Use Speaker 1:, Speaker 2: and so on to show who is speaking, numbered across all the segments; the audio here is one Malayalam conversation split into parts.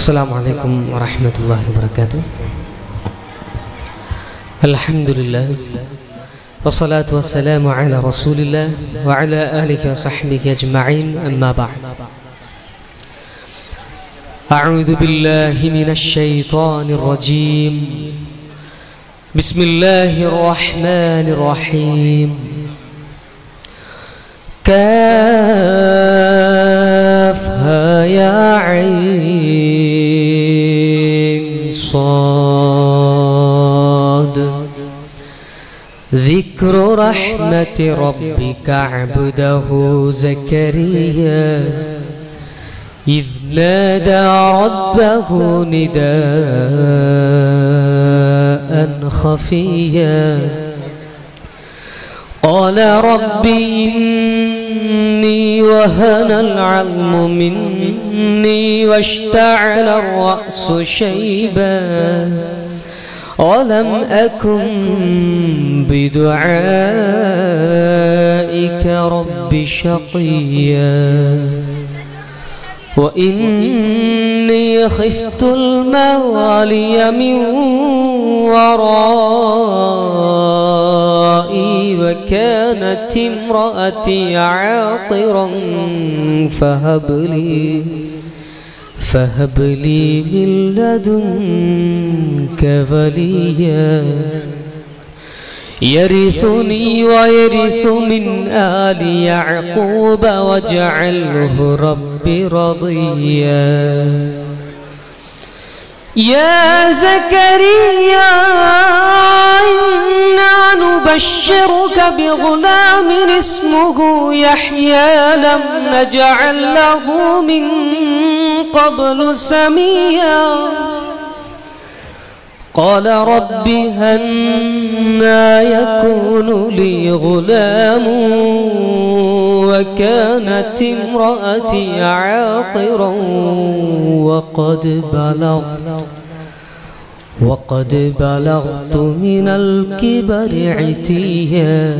Speaker 1: السلام عليكم ورحمة الله وبركاته الحمد لله والصلاة والسلام على رسول الله وعلى آله وصحبه أجمعين أما بعد أعوذ بالله من الشيطان الرجيم بسم الله الرحمن الرحيم كافها يا عين صاد ذكر رحمة ربك عبده زكريا إذ نادى ربه نداء خفيا قال رب إني وهن العظم مني واشتعل الرأس شيبا ولم أكن بدعائك رب شقيا وإني خفت الموالي من ورائي وكانت امرأتي عاقرا فهب لي فهب لي من لدنك وليا يرثني ويرث من آل يعقوب واجعله رب رضيا يا زكريا إنا نبشرك بغلام اسمه يحيى لم نجعل له من قبل سميا قال رب هنا يكون لي غلام وكانت امرأتي عاقرا وقد بلغت وقد بلغت من الكبر عتيا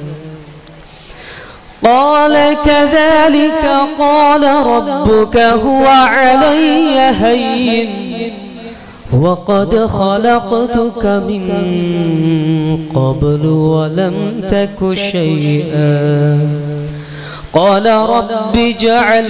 Speaker 1: قال كذلك قال ربك هو علي هين وقد خلقتك من قبل ولم تك شيئا قال رب اجعل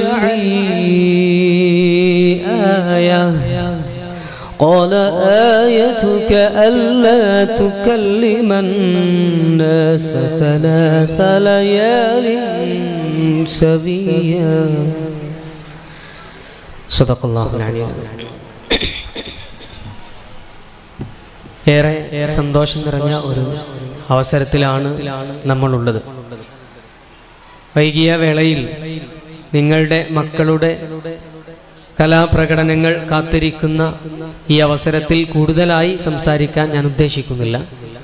Speaker 1: لي آية قال آيتك ألا تكلم الناس ثلاث ليال سبيا صدق الله العلي ഏറെ സന്തോഷം നിറഞ്ഞ ഒരു അവസരത്തിലാണ് നമ്മളുള്ളത് വൈകിയ വേളയിൽ നിങ്ങളുടെ മക്കളുടെ കലാപ്രകടനങ്ങൾ കാത്തിരിക്കുന്ന ഈ അവസരത്തിൽ കൂടുതലായി സംസാരിക്കാൻ ഞാൻ ഉദ്ദേശിക്കുന്നില്ല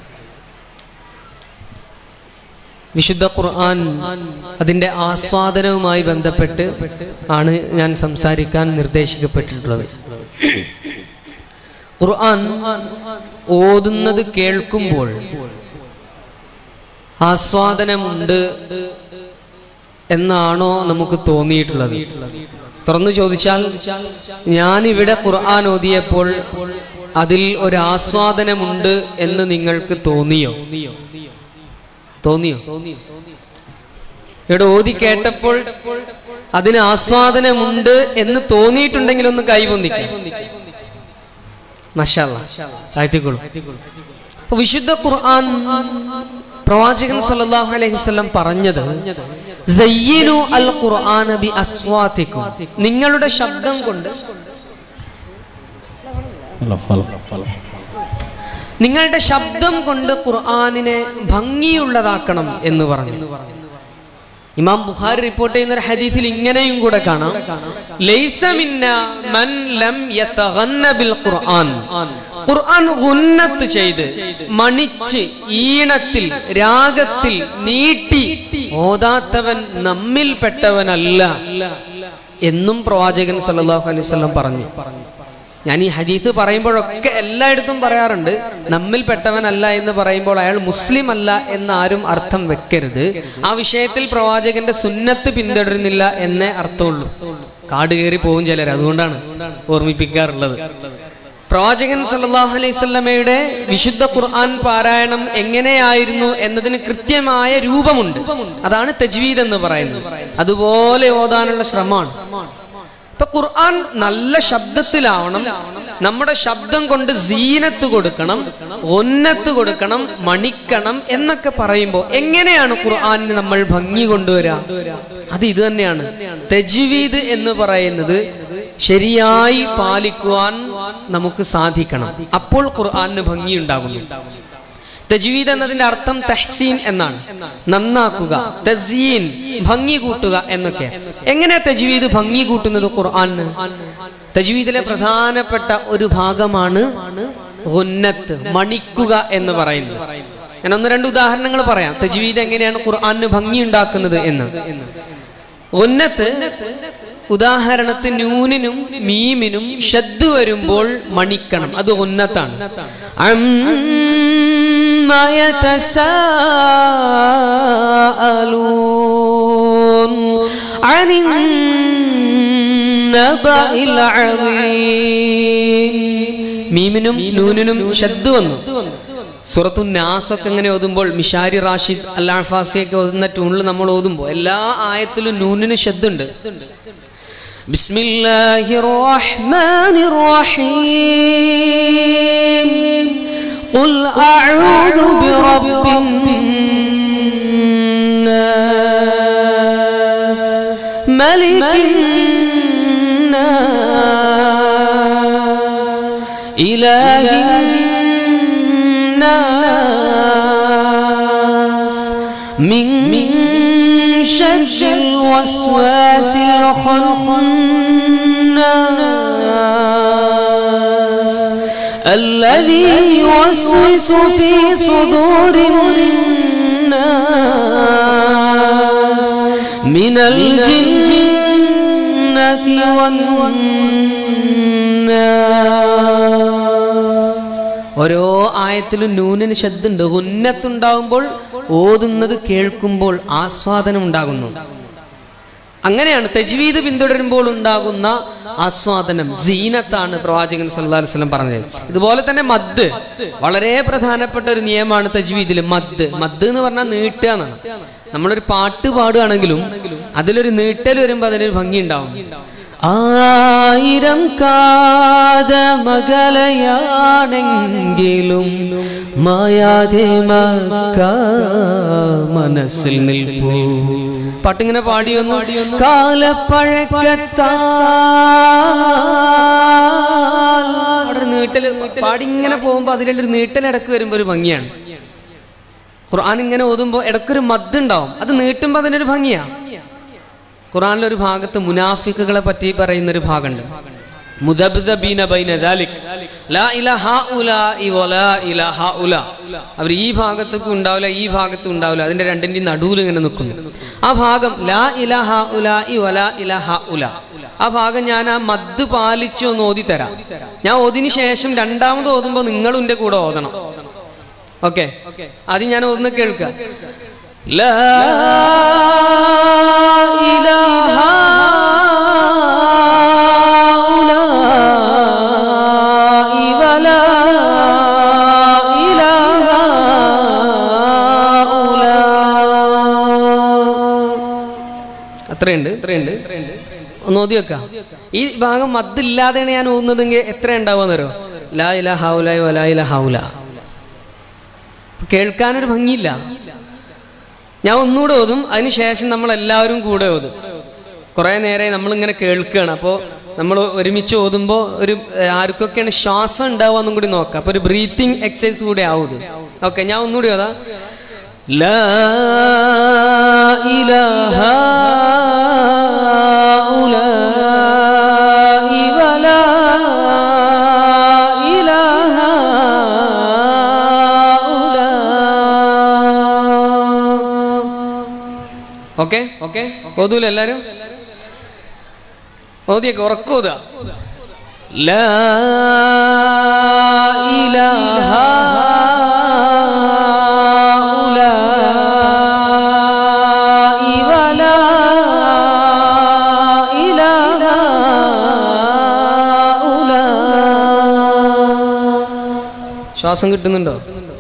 Speaker 1: വിശുദ്ധ ഖുർആൻ അതിൻ്റെ ആസ്വാദനവുമായി ബന്ധപ്പെട്ട് ആണ് ഞാൻ സംസാരിക്കാൻ നിർദ്ദേശിക്കപ്പെട്ടിട്ടുള്ളത് ഖുർആൻ ഓതുന്നത് കേൾക്കുമ്പോൾ ആസ്വാദനമുണ്ട് എന്നാണോ നമുക്ക് തോന്നിയിട്ടുള്ളത് തുറന്നു ചോദിച്ചാൽ ഞാനിവിടെ ഖുർആൻ ഓതിയപ്പോൾ അതിൽ ഒരു ആസ്വാദനമുണ്ട് എന്ന് നിങ്ങൾക്ക് തോന്നിയോ തോന്നിയോ ഇവിടെ ഓതി കേട്ടപ്പോൾ അതിന് ആസ്വാദനമുണ്ട് എന്ന് തോന്നിയിട്ടുണ്ടെങ്കിൽ ഒന്ന് കൈപൊന്നിക്കാം താഴ്ത്തിക്കൊള്ളു അപ്പൊ വിശുദ്ധ ഖുർആൻ പ്രവാചകൻ സല്ലല്ലാഹു അലൈഹി വസല്ലം പറഞ്ഞത് സയ്യിനു അൽ ഖുർആന ബി അസ്വാതിക്കും നിങ്ങളുടെ ശബ്ദം കൊണ്ട് നിങ്ങളുടെ ശബ്ദം കൊണ്ട് ഖുർആനിനെ ഭംഗിയുള്ളതാക്കണം എന്ന് പറഞ്ഞു ഇമാം ബുഖാരി റിപ്പോർട്ട് ചെയ്യുന്ന ഒരു ഹദീസിൽ ഇങ്ങനെയും കൂടെ കാണാം ലൈസ മിന്ന മൻ ലം യതഗന്ന ബിൽ ഖുർആൻ ഖുർആൻ ഗുന്നത്ത് ചെയ്ത് മണിച്ച് ഈണത്തിൽ രാഗത്തിൽ നീട്ടി ഓതാത്തവൻ നമ്മിൽപ്പെട്ടവനല്ല എന്നും പ്രവാചകൻ സല്ലല്ലാഹു അലൈഹി വസല്ലം പറഞ്ഞു ഞാൻ ഈ ഹദീത്ത് പറയുമ്പോഴൊക്കെ എല്ലായിടത്തും പറയാറുണ്ട് നമ്മിൽപ്പെട്ടവനല്ല എന്ന് പറയുമ്പോൾ അയാൾ മുസ്ലിം അല്ല എന്ന് ആരും അർത്ഥം വെക്കരുത് ആ വിഷയത്തിൽ പ്രവാചകന്റെ സുന്നത്ത് പിന്തുടരുന്നില്ല എന്നേ അർത്ഥമുള്ളൂ കാട് കയറി പോകും ചിലർ അതുകൊണ്ടാണ് ഓർമ്മിപ്പിക്കാറുള്ളത് പ്രവാചകൻ സല്ലല്ലാഹു അലൈഹി സ്വല്ലമയുടെ വിശുദ്ധ ഖുർആൻ പാരായണം എങ്ങനെയായിരുന്നു എന്നതിന് കൃത്യമായ രൂപമുണ്ട് അതാണ് തജ്വീദ് എന്ന് പറയുന്നത് അതുപോലെ ഓതാനുള്ള ശ്രമമാണ് ഇപ്പൊ ഖുർആൻ നല്ല ശബ്ദത്തിലാവണം നമ്മുടെ ശബ്ദം കൊണ്ട് സീനത്ത് കൊടുക്കണം ഒന്നത്ത് കൊടുക്കണം മണിക്കണം എന്നൊക്കെ പറയുമ്പോൾ എങ്ങനെയാണ് ഖുർആനിന് നമ്മൾ ഭംഗി കൊണ്ടുവരാ അത് ഇത് തന്നെയാണ് തജ്വീദ് എന്ന് പറയുന്നത് ശരിയായി പാലിക്കുവാൻ നമുക്ക് സാധിക്കണം അപ്പോൾ ഖുർആനിന് ഭംഗി ഉണ്ടാകുന്നു തജ്വീദ് എന്നതിന്റെ അർത്ഥം തഹ്സീൻ എന്നാണ് നന്നാക്കുക തസീൻ ഭംഗി കൂട്ടുക എന്നൊക്കെ എങ്ങനെ തജ്വീദ് ഭംഗി കൂട്ടുന്നത് ഖുർആന് തജ്വീദിലെ പ്രധാനപ്പെട്ട ഒരു ഭാഗമാണ് ഉന്നത്ത് മണിക്കുക എന്ന് പറയുന്നത് ഞാൻ ഒന്ന് രണ്ട് ഉദാഹരണങ്ങൾ പറയാം തജ്വീദ് എങ്ങനെയാണ് ഖുർആന് ഭംഗി ഉണ്ടാക്കുന്നത് എന്ന് ഉന്നത്ത് ഉദാഹരണത്തിന് നൂനിനും മീമിനും ഷദ് വരുമ്പോൾ മണിക്കണം അത് ഉന്നത്താണ് അമ്മ يتساءلون عن النبأ العظيم മീമിനും നൂനിനും ഷദ് വന്നു സുറത്തു നാസൊക്കെ ഇങ്ങനെ ഓതുമ്പോൾ മിഷാരി റാഷിദ് അല്ലാഫാസിയൊക്കെ ഓതുന്ന ട്യൂണിൽ നമ്മൾ ഓതുമ്പോൾ എല്ലാ ആയത്തിലും നൂനിന് ഷദ്ദുണ്ട് بسم الله الرحمن الرحيم قل أعوذ برب الناس ملك الناس إله الناس من من شر الوسواس الخناس الذي يوسوس في صدور الناس من الجنة والناس ഓരോ ആയത്തിലും നൂനിന് ശബ്ദുണ്ട് ഉന്നത്തുണ്ടാകുമ്പോൾ ഓതുന്നത് കേൾക്കുമ്പോൾ ആസ്വാദനം ഉണ്ടാകുന്നു അങ്ങനെയാണ് തജ്വീദ് പിന്തുടരുമ്പോൾ ഉണ്ടാകുന്ന ആസ്വാദനം സീനത്താണ് പ്രവാചകൻ സല്ലല്ലാഹു അലൈഹി വസല്ലം പറഞ്ഞത് ഇതുപോലെ തന്നെ മദ് വളരെ പ്രധാനപ്പെട്ട ഒരു നിയമമാണ് തജ്വീദിൽ മദ് മദ് എന്ന് പറഞ്ഞാൽ നീട്ടുക എന്നാണ് നമ്മളൊരു പാട്ട് പാടുകയാണെങ്കിലും അതിലൊരു നീട്ടൽ വരുമ്പോൾ അതിനൊരു ഭംഗി ഉണ്ടാവും ആയിരം കാത മകലയാണെങ്കിലും മായാതെ മക്ക മനസ്സിൽ നിൽപ്പൂ പാട്ടിങ്ങനെ പാടി വന്നു കാലപ്പഴക്കത്താ അവിടെ നീട്ടൽ പാടി ഇങ്ങനെ പോകുമ്പോ അതിലൊരു നീട്ടൽ ഇടക്ക് വരുമ്പോ ഒരു ഭംഗിയാണ് ഖുർആൻ ഇങ്ങനെ ഓതുമ്പോ ഇടക്കൊരു മദ് ഉണ്ടാവും അത് നീട്ടുമ്പോ അതിനൊരു ഭംഗിയാ ഖുറാനിലെ ഒരു ഭാഗത്ത് മുനാഫിക്കുകളെ പറ്റി പറയുന്ന ഒരു ഭാഗമുണ്ട് മുദബ്ദബീന ബൈന ദാലിക് ലാ ഇലാഹ ഉലാഇ വലാ ഇലാഹ ഉല അവർ ഈ ഭാഗത്തേക്കും ഉണ്ടാവില്ല ഈ ഭാഗത്തും ഉണ്ടാവില്ല അതിന്റെ രണ്ടിന്റെയും നടുവിൽ ഇങ്ങനെ നിൽക്കുന്നു ആ ഭാഗം ലാ ഇലാഹ ഉലാഇ വലാ ഇലാഹ ഉല ആ ഭാഗം ഞാൻ ആ മദ് പാലിച്ച് ഒന്ന് ഓതി തരാം ഞാൻ ഓതിന് ശേഷം രണ്ടാമത് ഓതുമ്പോൾ നിങ്ങളും എന്റെ കൂടെ ഓതണം ഓക്കെ അത് ഞാൻ ഒന്ന് കേൾക്കുക لا إله هؤلاء ولا إله هؤلاء അത്രയുണ്ട് അത്രയുണ്ട് ഒന്ന് ഓതി വെക്കാം ഈ ഭാഗം മദ്ദില്ലാതെയാണ് ഞാൻ ഓതുന്നതെങ്കിൽ എത്ര ഉണ്ടാവുക തരോ ലാ ഇല ഹൗല വലാ ഇല ഹൗല കേൾക്കാനൊരു ഭംഗിയില്ല ഞാൻ ഒന്നുകൂടെ ഓതും അതിനുശേഷം നമ്മൾ എല്ലാവരും കൂടെ ഓതും കുറെ നേരെ നമ്മളിങ്ങനെ കേൾക്കുകയാണ് അപ്പോൾ നമ്മൾ ഒരുമിച്ച് ഓതുമ്പോൾ ഒരു ഏഹ്, ആർക്കൊക്കെയാണ് ശ്വാസം ഉണ്ടാവുക എന്നും കൂടി നോക്കാം അപ്പോൾ ഒരു ബ്രീത്തിങ് എക്സസൈസ് കൂടി ആവും ഓക്കെ ഞാൻ ഒന്നുകൂടി ഓതാ ലാ ഇലാഹ ഉലാഇ വലാ ഇലാഹ ഓക്കെ ഓക്കെ ഓതൂല എല്ലാരും ഓതിയൊക്കെ ഉറക്കോതുക ലാ ഇലാഹ ഉലാഇ വലാ ഇലാഹ ശ്വാസം കിട്ടുന്നുണ്ടോ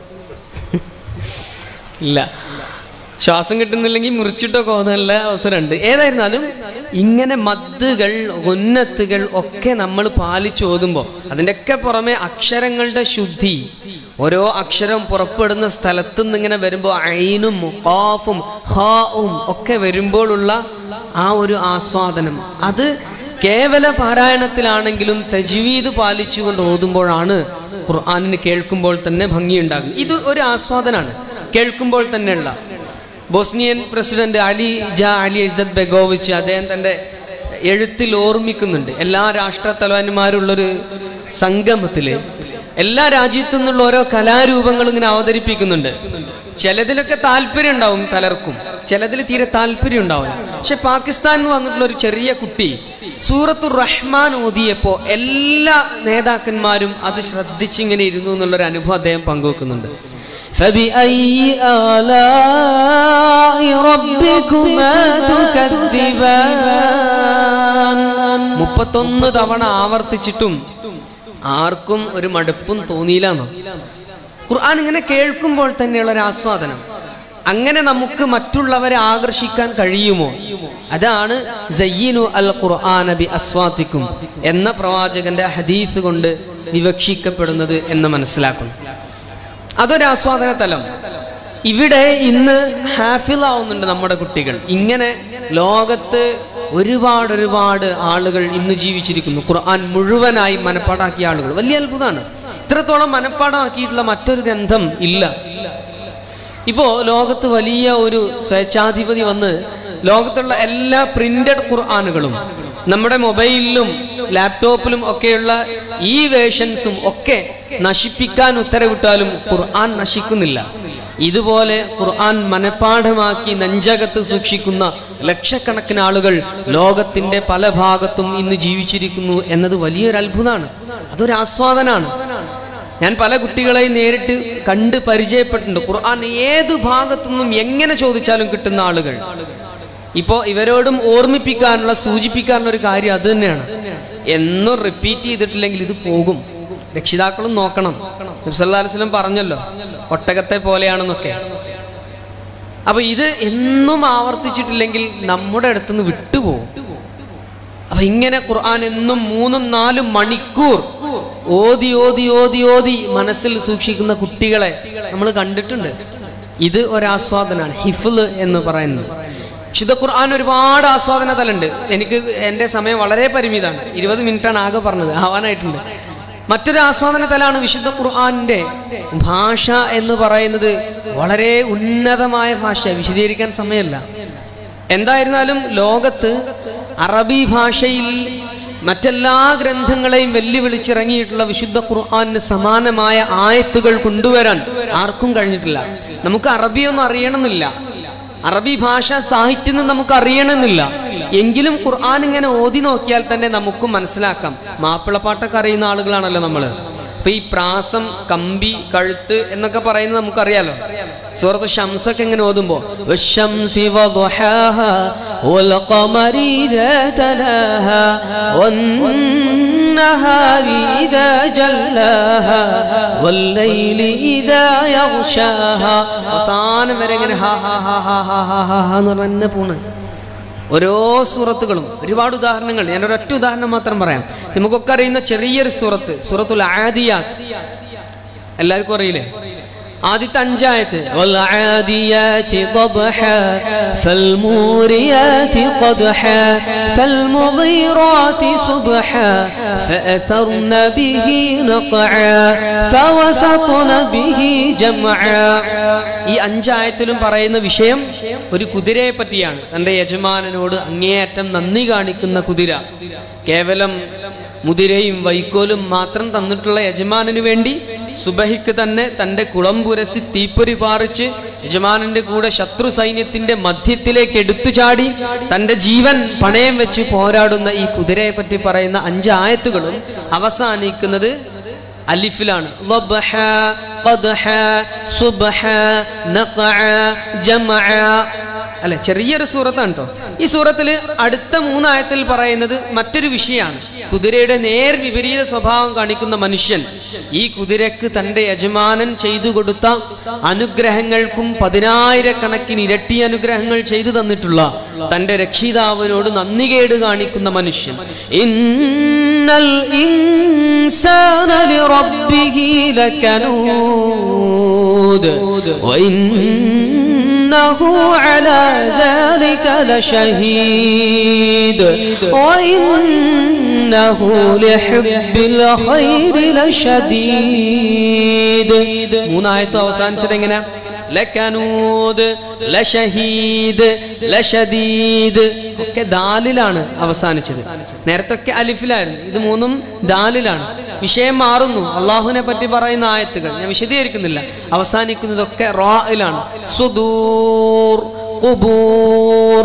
Speaker 1: ഇല്ല ശ്വാസം കിട്ടുന്നില്ലെങ്കിൽ മുറിച്ചിട്ടോ കോന്നല്ല അവസരമുണ്ട് ഏതായിരുന്നാലും ഇങ്ങനെ മദ്ദുകൾ ഉന്നത്തുകൾ ഒക്കെ നമ്മൾ പാലിച്ചു ഓതുമ്പോൾ അതിൻ്റെയൊക്കെ പുറമെ അക്ഷരങ്ങളുടെ ശുദ്ധി ഓരോ അക്ഷരം പുറപ്പെടുന്ന സ്ഥലത്തു നിന്ന് ഇങ്ങനെ വരുമ്പോൾ ഐനും ഖാഫും ഹാവും ഒക്കെ വരുമ്പോഴുള്ള ആ ഒരു ആസ്വാദനം അത് കേവല പാരായണത്തിലാണെങ്കിലും തജ്വീദ് പാലിച്ചുകൊണ്ട് ഓതുമ്പോഴാണ് ഖുർആാനിന് കേൾക്കുമ്പോൾ തന്നെ ഭംഗിയുണ്ടാകും ഇത് ഒരു ആസ്വാദനാണ് കേൾക്കുമ്പോൾ തന്നെയുള്ള ബോസ്നിയൻ പ്രസിഡന്റ് അലി ജ അലി ഇസത്ത് ബെഗോവിച്ച് അദ്ദേഹം തൻ്റെ എഴുത്തിൽ ഓർമ്മിക്കുന്നുണ്ട് എല്ലാ രാഷ്ട്ര തലവന്മാരുള്ളൊരു സംഗമത്തില് എല്ലാ രാജ്യത്തു നിന്നുള്ള ഓരോ കലാരൂപങ്ങൾ ഇങ്ങനെ അവതരിപ്പിക്കുന്നുണ്ട് ചിലതിലൊക്കെ താല്പര്യം ഉണ്ടാവും പലർക്കും ചിലതിൽ തീരെ താല്പര്യം ഉണ്ടാവില്ല പക്ഷെ പാകിസ്ഥാനിൽ വന്നിട്ടുള്ള ഒരു ചെറിയ കുട്ടി സൂറത്തു റഹ്മാൻ ഓതിയപ്പോ എല്ലാ നേതാക്കന്മാരും അത് ശ്രദ്ധിച്ചിങ്ങനെ ഇരുന്നു എന്നുള്ളൊരു അനുഭവം അദ്ദേഹം പങ്കുവെക്കുന്നുണ്ട്
Speaker 2: فبأي آلاء ربكما تكذبان
Speaker 1: മുപ്പത്തൊന്ന് തവണ ആവർത്തിച്ചിട്ടും ആർക്കും ഒരു മടുപ്പും തോന്നിയില്ലെന്നോ ഖുർആൻ ഇങ്ങനെ കേൾക്കുമ്പോൾ തന്നെയുള്ള ഒരു ആസ്വാദനം അങ്ങനെ നമുക്ക് മറ്റുള്ളവരെ ആകർഷിക്കാൻ കഴിയുമോ അതാണ് സയ്യിനു അൽ ഖുർആൻ ബി അസ്വാത്തിക്കും എന്ന പ്രവാചകന്റെ ഹദീസ് കൊണ്ട് വിവക്ഷിക്കപ്പെടുന്നത് എന്ന് മനസ്സിലാക്കുന്നു അതൊരു ആസ്വാദന തലം ഇവിടെ ഇന്ന് ഹാഫിലാവുന്നുണ്ട് നമ്മുടെ കുട്ടികൾ ഇങ്ങനെ ലോകത്ത് ഒരുപാട് ഒരുപാട് ആളുകൾ ഇന്ന് ജീവിച്ചിരിക്കുന്നു ഖുർആൻ മുഴുവനായി മനപ്പാടാക്കിയ ആളുകൾ വലിയ അത്ഭുതമാണ് ഇത്രത്തോളം മനപ്പാടാക്കിയിട്ടുള്ള മറ്റൊരു ഗ്രന്ഥം ഇല്ല ഇപ്പോ ലോകത്ത് വലിയ ഒരു സ്വേച്ഛാധിപതി വന്ന് ലോകത്തുള്ള എല്ലാ പ്രിന്റഡ് ഖുർആാനുകളും നമ്മുടെ മൊബൈലിലും ലാപ്ടോപ്പിലും ഒക്കെയുള്ള ഈ വേഷൻസും ഒക്കെ നശിപ്പിക്കാൻ ഉത്തരവിട്ടാലും ഖുർആൻ നശിക്കുന്നില്ല ഇതുപോലെ ഖുർആൻ മനഃപ്പാഠമാക്കി നെഞ്ചകത്ത് സൂക്ഷിക്കുന്ന ലക്ഷക്കണക്കിന് ആളുകൾ ലോകത്തിന്റെ പല ഭാഗത്തും ഇന്ന് ജീവിച്ചിരിക്കുന്നു എന്നത് വലിയൊരു അത്ഭുതമാണ് അതൊരു ആസ്വാദനാണ് ഞാൻ പല കുട്ടികളെയും നേരിട്ട് കണ്ട് പരിചയപ്പെട്ടിട്ടുണ്ട് ഖുർആൻ ഏത് ഭാഗത്തുനിന്നും എങ്ങനെ ചോദിച്ചാലും കിട്ടുന്ന ആളുകൾ ഇപ്പോ ഇവരോടും ഓർമ്മിപ്പിക്കാനുള്ള സൂചിപ്പിക്കാനുള്ള ഒരു കാര്യം അത് തന്നെയാണ് എന്നും റിപ്പീറ്റ് ചെയ്തിട്ടില്ലെങ്കിൽ ഇത് പോകും രക്ഷിതാക്കളും നോക്കണം നബ്സല്ലാ അലുസ്ലം പറഞ്ഞല്ലോ ഒട്ടകത്തെ പോലെയാണെന്നൊക്കെ അപ്പൊ ഇത് എന്നും ആവർത്തിച്ചിട്ടില്ലെങ്കിൽ നമ്മുടെ അടുത്തുനിന്ന് വിട്ടുപോകും അപ്പൊ ഇങ്ങനെ ഖുർആൻ എന്നും മൂന്നും നാലും മണിക്കൂർ ഓതി ഓതി ഓതി ഓതി മനസ്സിൽ സൂക്ഷിക്കുന്ന കുട്ടികളെ നമ്മൾ കണ്ടിട്ടുണ്ട് ഇത് ഒരാസ്വാദനാണ് ഹിഫ്ല് എന്ന് പറയുന്നത് വിശുദ്ധ ഖുർആൻ ഒരുപാട് ആസ്വാദന തലുണ്ട് എനിക്ക് എൻ്റെ സമയം വളരെ പരിമിതമാണ് ഇരുപത് മിനിറ്റാണ് ആകെ പറഞ്ഞത് ആവാനായിട്ടുണ്ട് മറ്റൊരു ആസ്വാദന തലാണ് വിശുദ്ധ ഖുർആാനിന്റെ ഭാഷ എന്ന് പറയുന്നത് വളരെ ഉന്നതമായ ഭാഷ വിശദീകരിക്കാൻ സമയമല്ല എന്തായിരുന്നാലും ലോകത്ത് അറബി ഭാഷയിൽ മറ്റെല്ലാ ഗ്രന്ഥങ്ങളെയും വെല്ലുവിളിച്ചിറങ്ങിയിട്ടുള്ള വിശുദ്ധ ഖുർആാനിന് സമാനമായ ആയത്തുകൾ കൊണ്ടുവരാൻ ആർക്കും കഴിഞ്ഞിട്ടില്ല നമുക്ക് അറബിയൊന്നും അറിയണമെന്നില്ല അറബി ഭാഷ സാഹിത്യം നമുക്ക് അറിയണമെന്നില്ല എങ്കിലും ഖുർആൻ ഇങ്ങനെ ഓതി നോക്കിയാൽ തന്നെ നമുക്കും മനസ്സിലാക്കാം മാപ്പിളപ്പാട്ടൊക്കെ അറിയുന്ന ആളുകളാണല്ലോ നമ്മള് അപ്പൊ ഈ പ്രാസം കമ്പി കഴുത്ത് എന്നൊക്കെ പറയുന്നത് നമുക്കറിയാലോ സൂറത്ത് ഷംസൊക്കെ എങ്ങനെ ഓതുമ്പോ
Speaker 2: والشمس وضحاها والقمر إذا تلاها والنهار إذا جلاها والليل إذا يغشاها
Speaker 1: അവസാനം വരെ ഇങ്ങനെ ഹാ ഹാ ഹാ ഹാ ഹാ ഹാ ഹാ ഹാ എന്ന് പറഞ്ഞ തന്നെ പോണ് ഓരോ സൂറത്തുകളും ഒരുപാട് ഉദാഹരണങ്ങൾ ഞാൻ ഒരൊറ്റ ഉദാഹരണം മാത്രം പറയാം നമുക്കൊക്കെ അറിയുന്ന ചെറിയൊരു സൂറത്ത് സൂറത്തുൽ ആദിയാത്ത് എല്ലാവർക്കും അറിയില്ലേ ആദ്യത്തെ അഞ്ചായത്ത്
Speaker 2: والعاديات ضبحا فالموريات قدحا فالمغيرات صبحا فأثرن به نقعا فوسطن به جمعا
Speaker 1: ഈ അഞ്ചായത്തിലും പറയുന്ന വിഷയം ഒരു കുതിരയെ പറ്റിയാണ് തന്റെ യജമാനനോട് അങ്ങേയറ്റം നന്ദി കാണിക്കുന്ന കുതിര കേവലം മുതിരയും വൈക്കോലും മാത്രം തന്നിട്ടുള്ള യജമാനന് വേണ്ടി സുബഹിക്ക് തന്നെ തന്റെ കുളം പുരസി തീപ്പൊരി പാറിച്ച് യജമാനന്റെ കൂടെ ശത്രു സൈന്യത്തിന്റെ മധ്യത്തിലേക്ക് എടുത്തു ചാടി തന്റെ ജീവൻ പണയം വെച്ച് പോരാടുന്ന ഈ കുതിരയെ പറ്റി പറയുന്ന അഞ്ച് ആയത്തുകളും അവസാനിക്കുന്നത് അലിഫിലാണ് ളബ്ഹ, ഖദ്ഹ, സുബ്ഹ, നഖഅ, ജമഅ. അല്ലെ ചെറിയൊരു സൂറത്താണ് കേട്ടോ ഈ സൂറത്തിൽ അടുത്ത മൂന്നായത്തിൽ പറയുന്നത് മറ്റൊരു വിഷയമാണ് കുതിരയുടെ നേർ വിപരീത സ്വഭാവം കാണിക്കുന്ന മനുഷ്യൻ ഈ കുതിരക്ക് തന്റെ യജമാനൻ ചെയ്തു കൊടുത്ത അനുഗ്രഹങ്ങൾക്കും പതിനായിരക്കണക്കിന് ഇരട്ടി അനുഗ്രഹങ്ങൾ ചെയ്തു തന്നിട്ടുള്ള തന്റെ രക്ഷിതാവിനോട് നന്ദികേട് കാണിക്കുന്ന മനുഷ്യൻ
Speaker 2: ഇന്നൽ ഇൻസാന ലിറബ്ബിഹി ലകനൂദ് وإنه على ذلك لشهيد وإنه لحب الخير لشديد
Speaker 1: മൂന്നായത്തും അവസാനിച്ചത് എങ്ങനെ ലക്കനൂദ് ലഷഹീദ് ലഷദീദ് ഒക്കെ ദാലിലാണ് അവസാനിച്ചത് നേരത്തൊക്കെ അലിഫിലായിരുന്നു ഇത് മൂന്നും ദാലിലാണ് വിഷയം മാറുന്നു അള്ളാഹുവിനെ പറ്റി പറയുന്ന ആയത്തുകൾ ഞാൻ വിശദീകരിക്കുന്നില്ല അവസാനിക്കുന്നതൊക്കെ റായിലാണ് സുദൂർ ഖുബൂർ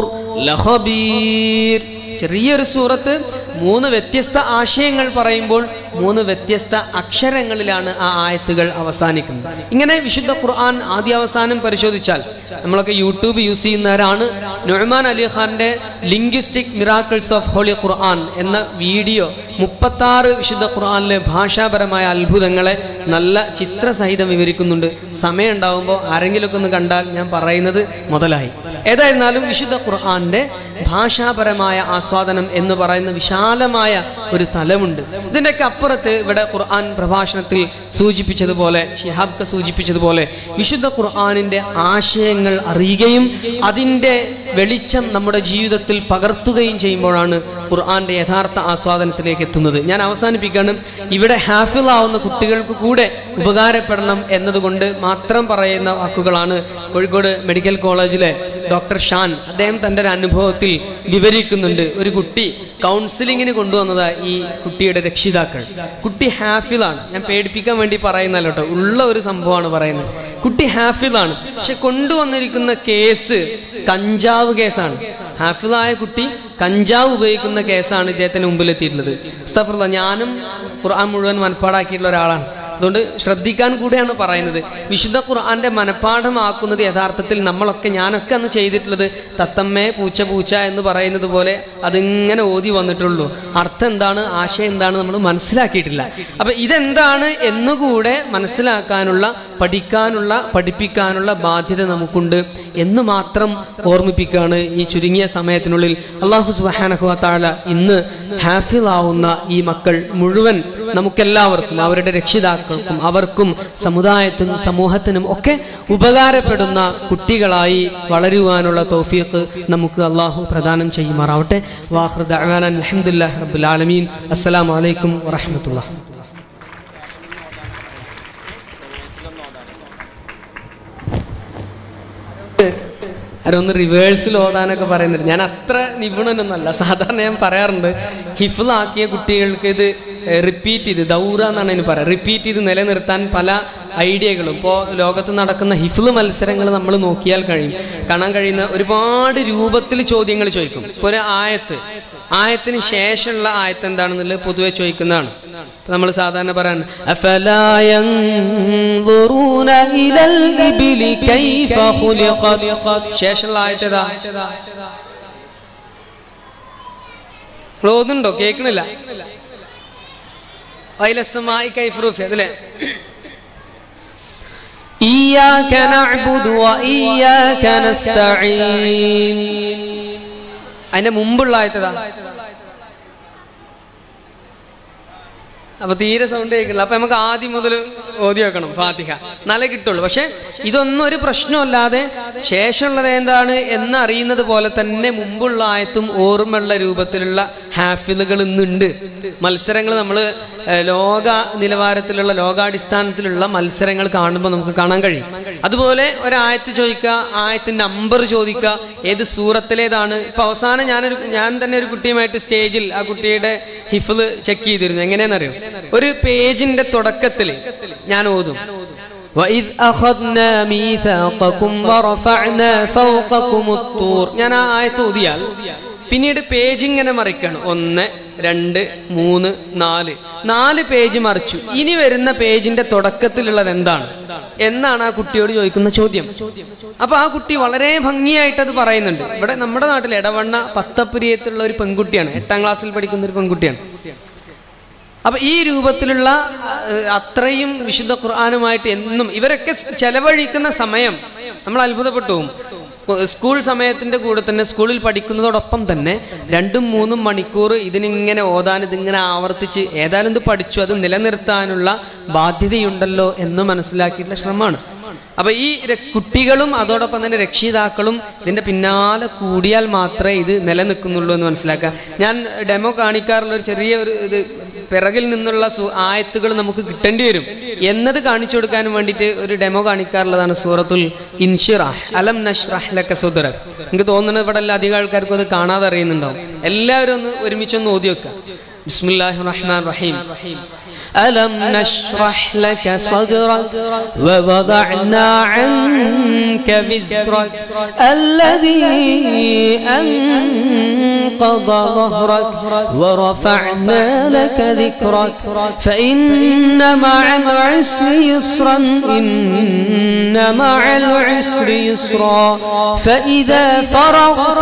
Speaker 1: ലഹബീർ ചെറിയൊരു സൂറത്ത് മൂന്ന് വ്യത്യസ്ത ആശയങ്ങൾ പറയുമ്പോൾ മൂന്ന് വ്യത്യസ്ത അക്ഷരങ്ങളിലാണ് ആ ആയത്തുകൾ അവസാനിക്കുന്നത് ഇങ്ങനെ വിശുദ്ധ ഖുർആൻ ആദ്യ അവസാനം പരിശോധിച്ചാൽ നമ്മളൊക്കെ യൂട്യൂബ് യൂസ് ചെയ്യുന്നവരാണ് നൊഹ്മാൻ അലി ഖാന്റെ linguistic miracles of holy Quran എന്ന വീഡിയോ മുപ്പത്താറ് വിശുദ്ധ ഖുർആനിലെ ഭാഷാപരമായ അത്ഭുതങ്ങളെ നല്ല ചിത്രസഹിതം വിവരിക്കുന്നുണ്ട് സമയം ഉണ്ടാവുമ്പോൾ ആരെങ്കിലുമൊക്കെ ഒന്ന് കണ്ടാൽ ഞാൻ പറയുന്നത് മുതലായി ഏതായിരുന്നാലും വിശുദ്ധ ഖുർആന്റെ ഭാഷാപരമായ ആസ്വാദനം എന്ന് പറയുന്ന വിശാലമായ ഒരു തലമുണ്ട് ഇതിൻ്റെയൊക്കെ അപ്പുറത്ത് ഇവിടെ ഖുർആൻ പ്രഭാഷണത്തിൽ സൂചിപ്പിച്ചതുപോലെ ഷിഹാബ്ക്ക് സൂചിപ്പിച്ചതുപോലെ വിശുദ്ധ ഖുർആാനിൻ്റെ ആശയങ്ങൾ അറിയുകയും അതിൻ്റെ വെളിച്ചം നമ്മുടെ ജീവിതത്തിൽ പകർത്തുകയും ചെയ്യുമ്പോഴാണ് ഖുർആന്റെ യഥാർത്ഥ ആസ്വാദനത്തിലേക്ക് എത്തുന്നത് ഞാൻ അവസാനിപ്പിക്കാണ് ഇവിടെ ഹാഫിളാവുന്ന കുട്ടികൾക്ക് കൂടെ ഉപകാരപ്പെടണം എന്നതുകൊണ്ട് മാത്രം പറയുന്ന വാക്കുകളാണ് കോഴിക്കോട് മെഡിക്കൽ കോളേജിലെ ഡോക്ടർ ഷാൻ അദ്ദേഹം തൻ്റെ ഒരു അനുഭവത്തിൽ വിവരിക്കുന്നുണ്ട് ഒരു കുട്ടി കൗൺസിലിങ്ങിന് കൊണ്ടുവന്നതാ ഈ കുട്ടിയുടെ രക്ഷിതാക്കൾ കുട്ടി ഹാഫിളാണ് ഞാൻ പേടിപ്പിക്കാൻ വേണ്ടി പറയുന്നല്ലോ കേട്ടോ ഉള്ള ഒരു സംഭവമാണ് പറയുന്നത് കുട്ടി ഹാഫിളാണ് പക്ഷെ കൊണ്ടുവന്നിരിക്കുന്ന കേസ് കഞ്ചാവ് കേസാണ് ഹാഫിളായ കുട്ടി കഞ്ചാവ് ഉപയോഗിക്കുന്ന കേസാണ് ഇദ്ദേഹത്തിന് മുമ്പിൽ എത്തിയിട്ടുള്ളത് സ്തഫറുള്ള ഞാനും ഖുർആൻ മുഴുവൻ മനപ്പാടാക്കിയിട്ടുള്ള ഒരാളാണ് അതുകൊണ്ട് ശ്രദ്ധിക്കാൻ കൂടെയാണ് പറയുന്നത് വിശുദ്ധ ഖുർആന്റെ മനഃപ്പാഠമാക്കുന്നത് യഥാർത്ഥത്തിൽ നമ്മളൊക്കെ ഞാനൊക്കെ അന്ന് ചെയ്തിട്ടുള്ളത് തത്തമ്മേ പൂച്ച പൂച്ച എന്ന് പറയുന്നത് പോലെ അതിങ്ങനെ ഓതി വന്നിട്ടുള്ളൂ അർത്ഥം എന്താണ് ആശയം എന്താണ് നമ്മൾ മനസ്സിലാക്കിയിട്ടില്ല അപ്പൊ ഇതെന്താണ് എന്നുകൂടെ മനസ്സിലാക്കാനുള്ള പഠിക്കാനുള്ള പഠിപ്പിക്കാനുള്ള ബാധ്യത നമുക്കുണ്ട് എന്ന് മാത്രം ഓർമ്മിപ്പിക്കുകയാണ് ഈ ചുരുങ്ങിയ സമയത്തിനുള്ളിൽ അള്ളാഹു സുബാനഹു താല ഇന്ന് ഹാഫിളാവുന്ന ഈ മക്കൾ മുഴുവൻ നമുക്കെല്ലാവർക്കും അവരുടെ രക്ഷിതാക്കൾക്കും അവർക്കും സമുദായത്തിനും സമൂഹത്തിനും ഒക്കെ ഉപകാരപ്പെടുന്ന കുട്ടികളായി വളരുവാനുള്ള തോഫീക്ക് നമുക്ക് അള്ളാഹു പ്രദാനം ചെയ്യുമാറാവട്ടെ വാഹൃദ് അലഹമുല്ലാ റബ്ബുൽ ആലമീൻ അസ്സലാമു അലൈക്കും വറഹമത്തുള്ള അവരൊന്ന് റിവേഴ്സിൽ ഓതാനൊക്കെ പറയുന്നുണ്ട് ഞാൻ അത്ര നിപുണനൊന്നല്ല സാധാരണ ഞാൻ പറയാറുണ്ട് ഹിഫിളാക്കിയ കുട്ടികൾക്ക് ഇത് റിപ്പീറ്റ് ചെയ്ത് ദൗറ എന്നാണ് അതിന് പറയുക റിപ്പീറ്റ് ചെയ്ത് നിലനിർത്താൻ പല ഐഡിയകളും ഇപ്പോൾ ലോകത്ത് നടക്കുന്ന ഹിഫിള് മത്സരങ്ങൾ നമ്മൾ നോക്കിയാൽ കഴിയും കാണാൻ കഴിയുന്ന ഒരുപാട് രൂപത്തിൽ ചോദ്യങ്ങൾ ചോദിക്കും ഇപ്പോൾ ഒരു ആയത്ത് ആയത്തിന് ശേഷമുള്ള ആയത്ത് എന്താണെന്നുള്ളത് പൊതുവെ ചോദിക്കുന്നതാണ് നമ്മൾ സാധാരണ പറയാൻ
Speaker 2: أفلا ينظرون إلى الإبل كيف خلقت
Speaker 1: ശേഷമുള്ള ആയത്ത് ഏതാ നിങ്ങൾ ഓതുന്നുണ്ടോ കേൾക്കണില്ല വൈലസമായി കൈഫ്രൂഫി അതല്ലേ
Speaker 2: إياك نعبد وإياك نستعين
Speaker 1: അതിന്റെ മുമ്പുള്ള ആയത്തതാ അപ്പൊ തീരെ സൗണ്ട് കേൾക്കില്ല അപ്പൊ നമുക്ക് ആദ്യം മുതൽ ഓതി വെക്കണം ഫാത്തിഹ എന്നാലേ കിട്ടുള്ളൂ പക്ഷെ ഇതൊന്നും ഒരു പ്രശ്നമല്ലാതെ ശേഷമുള്ളത് എന്താണ് എന്ന് അറിയുന്നത് പോലെ തന്നെ മുമ്പുള്ള ആയത്തും ഓർമ്മയുള്ള രൂപത്തിലുള്ള ഹാഫിലുകൾ ഇന്നുണ്ട് മത്സരങ്ങൾ നമ്മൾ ലോക നിലവാരത്തിലുള്ള ലോകാടിസ്ഥാനത്തിലുള്ള മത്സരങ്ങൾ കാണുമ്പോൾ നമുക്ക് കാണാൻ കഴിയും അതുപോലെ ഒരായത്ത് ചോദിക്കുക ആയത്തിന്റെ നമ്പർ ചോദിക്കുക ഏത് സൂറത്തിലേതാണ് ഇപ്പൊ അവസാനം ഞാനൊരു ഞാൻ തന്നെ ഒരു കുട്ടിയുമായിട്ട് സ്റ്റേജിൽ ആ കുട്ടിയുടെ ഹിഫിള് ചെക്ക് ചെയ്തിരുന്നു എങ്ങനെയാണെന്നറിയോ ഒരു പേജിന്റെ തുടക്കത്തിൽ ഞാൻ ഓതും
Speaker 2: وإذ أخذنا ميثاقكم ورفعنا فوقكم الطور
Speaker 1: ഞാൻ ആ ആയത്ത് ഓതിയാൽ പിന്നീട് പേജ് ഇങ്ങനെ മറിക്കണം ഒന്ന് രണ്ട് മൂന്ന് നാല് നാല് പേജ് മറിച്ചു ഇനി വരുന്ന പേജിന്റെ തുടക്കത്തിലുള്ളത് എന്താണ് എന്നാണ് ആ കുട്ടിയോട് ചോദിക്കുന്ന ചോദ്യം അപ്പൊ ആ കുട്ടി വളരെ ഭംഗിയായിട്ട് അത് പറയുന്നുണ്ട് ഇവിടെ നമ്മുടെ നാട്ടിൽ ഇടവണ്ണ പത്തപ്പുരിയത്തുള്ള ഒരു പെൺകുട്ടിയാണ് എട്ടാം ക്ലാസ്സിൽ പഠിക്കുന്ന ഒരു പെൺകുട്ടിയാണ് അപ്പൊ ഈ രൂപത്തിലുള്ള അഹ്, അത്രയും വിശുദ്ധ ഖുർആാനുമായിട്ട് എന്നും ഇവരൊക്കെ സ് ചെലവഴിക്കുന്ന സമയം നമ്മൾ അത്ഭുതപ്പെട്ടു പോകും. കു- സ്കൂൾ സമയത്തിന്റെ കൂടെ തന്നെ സ്കൂളിൽ പഠിക്കുന്നതോടൊപ്പം തന്നെ രണ്ടും മൂന്നും മണിക്കൂർ ഇതിനിങ്ങനെ ഓതാൻ ഇതിങ്ങനെ ആവർത്തിച്ച് ഏതായാലും ഇത് പഠിച്ചു അത് നിലനിർത്താനുള്ള ബാധ്യതയുണ്ടല്ലോ എന്ന് മനസ്സിലാക്കിയിട്ടുള്ള ശ്രമമാണ് അപ്പൊ ഈ ര- കുട്ടികളും അതോടൊപ്പം തന്നെ രക്ഷിതാക്കളും ഇതിന്റെ പിന്നാലെ കൂടിയാൽ മാത്രമേ ഇത് നിലനിൽക്കുന്നുള്ളൂ എന്ന് മനസ്സിലാക്കുക ഞാൻ ഡെമോ കാണിക്കാറുള്ള ഒരു ചെറിയ ഒരു ഇത് പിറകിൽ നിന്നുള്ള സു- ആയത്തുകൾ നമുക്ക് കിട്ടേണ്ടി വരും എന്നത് കാണിച്ചു കൊടുക്കാൻ വേണ്ടിയിട്ട് ഒരു ഡെമോ കാണിക്കാറുള്ളതാണ് സൂറത്തുൽ ഇൻഷിറാഹ് അലം നഷ്റഹ് ലക സുദ്ര എനിക്ക് തോന്നുന്നത് ഇവിടെ എല്ലാ അധികം ആൾക്കാർക്കും അത് കാണാതെ അറിയുന്നുണ്ടാവും എല്ലാവരും ഒന്ന് ഒരുമിച്ചൊന്ന് ഓതി വെക്കുക ബിസ്മില്ലാഹി റഹ്മാൻ റഹീം
Speaker 2: ألم نشرح لك صدرك ووضعنا عنك وزرك الذي أنقض ظهرك ورفعنا لك ذكرك فإن مع العسر يسرا إن مع العسر يسرا فإذا فرغت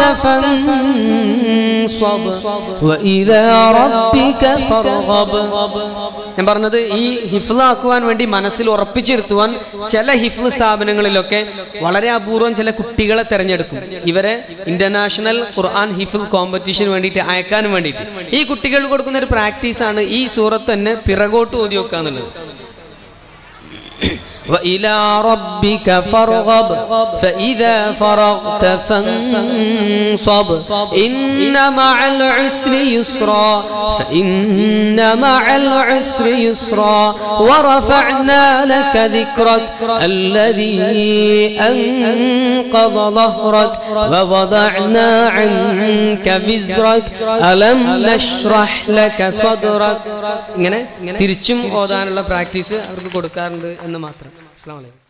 Speaker 2: فانصب وإلى ربك فارغب
Speaker 1: ഞാൻ പറഞ്ഞത് ഈ ഹിഫ്ലാക്കുവാൻ വേണ്ടി മനസ്സിൽ ഉറപ്പിച്ചിരുത്തുവാൻ ചില ഹിഫ്ല് സ്ഥാപനങ്ങളിലൊക്കെ വളരെ അപൂർവം ചില കുട്ടികളെ തെരഞ്ഞെടുക്കും ഇവരെ ഇന്റർനാഷണൽ ഖുർആൻ ഹിഫ്ൽ കോമ്പറ്റീഷന് വേണ്ടിയിട്ട് അയക്കാനും വേണ്ടിയിട്ട് ഈ കുട്ടികൾ കൊടുക്കുന്ന ഒരു പ്രാക്ടീസാണ് ഈ സൂറത്ത് തന്നെ പിറകോട്ട് ഓതി വെക്കുക എന്നുള്ളത്
Speaker 2: وإلى ربك فارغب فإذا فرغت فانصب إن مع العسر يسرا فإن مع العسر يسرا ورفعنا لك ذكرك الذي أنقض ظهرك ووضعنا عنك وزرك ألم نشرح لك صدرك
Speaker 1: ഇങ്ങനെ തിരിച്ചും ഓതാനുള്ള പ്രാക്ടീസ് അവർക്ക് കൊടുക്കാറുണ്ട് എന്ന് മാത്രം അസ്സാം വലൈക്കും